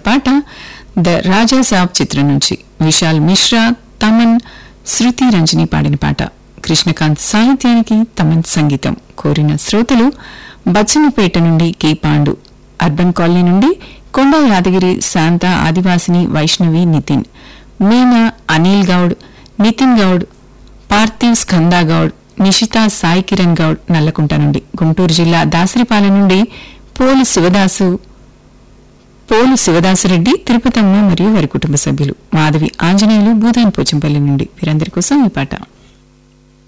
పాట ద రాజా సాబ్ చిత్రం నుంచి విశాల్ మిశ్రా తమన్ శృతి రంజని పాడిన పాట కృష్ణకాంత్ సాహిత్యానికి తమన్ సంగీతం కోరిన శ్రోతలు బచ్చన్నపేట నుండి కె పాండు అర్బన్ కాలనీ నుండి కొండ యాదగిరి శాంత ఆదివాసిని వైష్ణవి నితిన్ మీనా అనిల్ గౌడ్ నితిన్ గౌడ్ పార్థివ్ స్కందా గౌడ్ నిషిత సాయి కిరణ్ గౌడ్ నల్లకుంట నుండి గుంటూరు జిల్లా దాసరిపాలెం నుండి పోలు శివదాసు పోలు శివదాసరెడ్డి తిరుపతమ్మ మరియు వారి కుటుంబ సభ్యులు మాధవి ఆంజనేయులు భూదాన్ పోచంపల్లి నుండి వీరందరి కోసం ఈ పాట